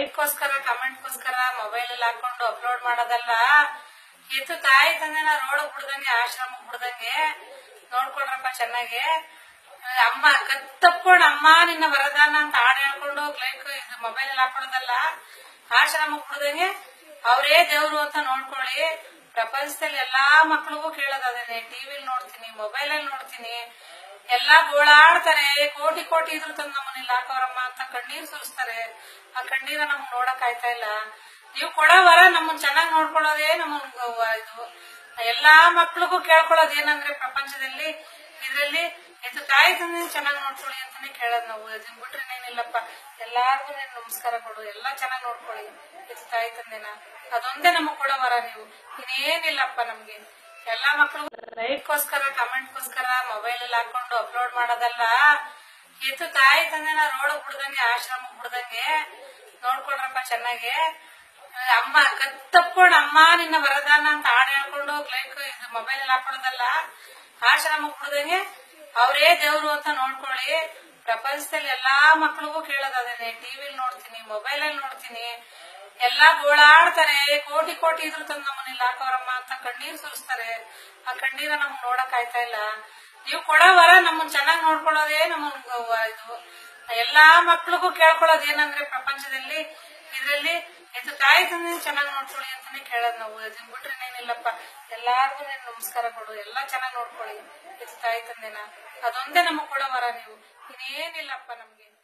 ಲೈಕ್ಗೋಸ್ಕರ ಕಮೆಂಟ್ಗೋಸ್ಕರ mobile ಅಲ್ಲಿ ಹಾಕೊಂಡು upload ಮಾಡೋದಲ್ಲ ಎತ್ತು ತಾಯಿ ತಂದೆನ ರೋಡ್ ಬಿಡ್ದಂಗೆ ಆಶ್ರಮ ಬಿಡ್ದಂಗೆ ನೋಡ್ಕೊಳ್ರಪ್ಪ ಚೆನ್ನಾಗಿ ಅಮ್ಮ ತಪ್ಕೊಂಡು ಅಮ್ಮ ನಿನ್ನ ವರದಾನ ಅಂತ ಹಾಡು ಹೇಳ್ಕೊಂಡು ಲೈಕ್ ಇದು ಮೊಬೈಲ್ ಅಲ್ಲಿ ಹಾಕೊಳ್ಳೋದಲ್ಲ ಆಶ್ರಮ ಬಿಡ್ದಂಗೆ ಅವರೇ ದೇವ್ರು ಅಂತ ನೋಡ್ಕೊಳ್ಳಿ ಪ್ರಪಂಚದಲ್ಲಿ ಎಲ್ಲಾ ಮಕ್ಳಿಗೂ ಕೇಳೋದದೇನೆ ಟಿವಿಲಿ ನೋಡ್ತೀನಿ ಮೊಬೈಲ್ ಅಲ್ಲಿ ನೋಡ್ತೀನಿ ಎಲ್ಲಾ ಗೋಳಾಡ್ತಾರೆ ಕೋಟಿ ಕೋಟಿ ಇದ್ರು ತಂದು ನಮ್ಮನ್ನ ಹಾಕೋರಮ್ಮ ಅಂತ ಕಣ್ಣೀರ್ ಸುರಿಸ್ತಾರೆ ಆ ಕಣ್ಣೀರ ನಮ್ಗ್ ನೋಡಕ್ ಆಯ್ತಾ ಇಲ್ಲ ನೀವು ಕೊಡೋ ವರ ನಮ್ಮನ್ ಚೆನ್ನಾಗ್ ನೋಡ್ಕೊಳ್ಳೋದೇ ನಮ್ಮ ಇದು ಎಲ್ಲಾ ಮಕ್ಳಿಗೂ ಕೇಳ್ಕೊಳ್ಳೋದು ಏನಂದ್ರೆ ಪ್ರಪಂಚದಲ್ಲಿ ಇದ್ರಲ್ಲಿ ಇದು ತಾಯಿ ತಂದೆ ಚೆನ್ನಾಗ್ ನೋಡ್ಕೊಳ್ಳಿ ಅಂತಾನೆ ಕೇಳೋದ್ ನಾವು ಇದನ್ ಬಿಟ್ರೆ ಏನಿಲ್ಲಪ್ಪ ಎಲ್ಲಾರ್ಗು ನೀನ್ ನಮಸ್ಕಾರ ಕೊಡು ಎಲ್ಲಾ ಚೆನ್ನಾಗ್ ನೋಡ್ಕೊಳ್ಳಿ ಇದು ತಾಯಿ ತಂದೆನ ಅದೊಂದೇ ನಮಗ್ ಕೊಡೋ ವರ ನೀವು ಇನ್ನೇನಿಲ್ಲಪ್ಪ ನಮ್ಗೆ ಎಲ್ಲಾ ಮಕ್ಳು ಲೈಕ್ಗೋಸ್ಕರ ಕಮೆಂಟ್ಗೋಸ್ಕರ ಮೊಬೈಲ್ ಅಲ್ಲಿ ಹಾಕೊಂಡು ಅಪ್ಲೋಡ್ ಮಾಡೋದಲ್ಲ ಎತ್ತು ತಾಯಿ ತಂದೆನ ರೋಡ್ ಬಿಡ್ದಂಗೆ ಆಶ್ರಮ ಬಿಡ್ದಂಗೆ ನೋಡ್ಕೊಳ್ರಪ್ಪ ಚೆನ್ನಾಗಿ ಅಮ್ಮ ತಪ್ಕೊಂಡು ಅಮ್ಮ ನಿನ್ನ ವರದಾನ ಅಂತ ಹಾಡು ಹೇಳ್ಕೊಂಡು ಲೈಕ್ ಇದು ಮೊಬೈಲ್ ಅಲ್ಲಿ ಹಾಕೊಳ್ಳೋದಲ್ಲ ಆಶ್ರಮ ಬಿಡ್ದಂಗೆ ಅವರೇ ದೇವ್ರು ಅಂತ ನೋಡ್ಕೊಳ್ಳಿ ಪ್ರಪಂಚದಲ್ಲಿ ಎಲ್ಲಾ ಮಕ್ಳಿಗೂ ಕೇಳೋದದೇನೆ ಟಿವಿಲಿ ನೋಡ್ತೀನಿ ಮೊಬೈಲ್ ಅಲ್ಲಿ ನೋಡ್ತೀನಿ ಎಲ್ಲಾ ಗೋಳಾಡ್ತಾರೆ ಕೋಟಿ ಕೋಟಿ ಇದ್ರು ತಂದು ನಮ್ಮನ್ನ ಹಾಕೋರಮ್ಮ ಅಂತ ಕಣ್ಣೀರ್ ಸುರಿಸ್ತಾರೆ ಆ ಕಣ್ಣೀರ ನಮ್ಗ್ ನೋಡಕ್ ಆಯ್ತಾ ಇಲ್ಲ ನೀವು ಕೊಡೋ ವರ ನಮ್ಮನ್ ಚೆನ್ನಾಗ್ ನೋಡ್ಕೊಳ್ಳೋದೇ ನಮ್ಮ ಇದು ಎಲ್ಲಾ ಮಕ್ಳಿಗೂ ಕೇಳ್ಕೊಳ್ಳೋದು ಏನಂದ್ರೆ ಪ್ರಪಂಚದಲ್ಲಿ ಇದ್ರಲ್ಲಿ ಇದು ತಾಯಿ ತಂದೆ ಚೆನ್ನಾಗ್ ನೋಡ್ಕೊಳ್ಳಿ ಅಂತಾನೆ ಕೇಳೋದ್ ನಾವು ಇದನ್ ಬಿಟ್ರೆ ಏನಿಲ್ಲಪ್ಪ ಎಲ್ಲಾರ್ಗು ನೀನ್ ನಮಸ್ಕಾರ ಕೊಡು ಎಲ್ಲಾ ಚೆನ್ನಾಗ್ ನೋಡ್ಕೊಳ್ಳಿ ಇದು ತಾಯಿ ತಂದೆನ ಅದೊಂದೇ ನಮಗ್ ಕೊಡೋ ವರ ನೀವು ಇನ್ನೇನಿಲ್ಲಪ್ಪ ನಮ್ಗೆ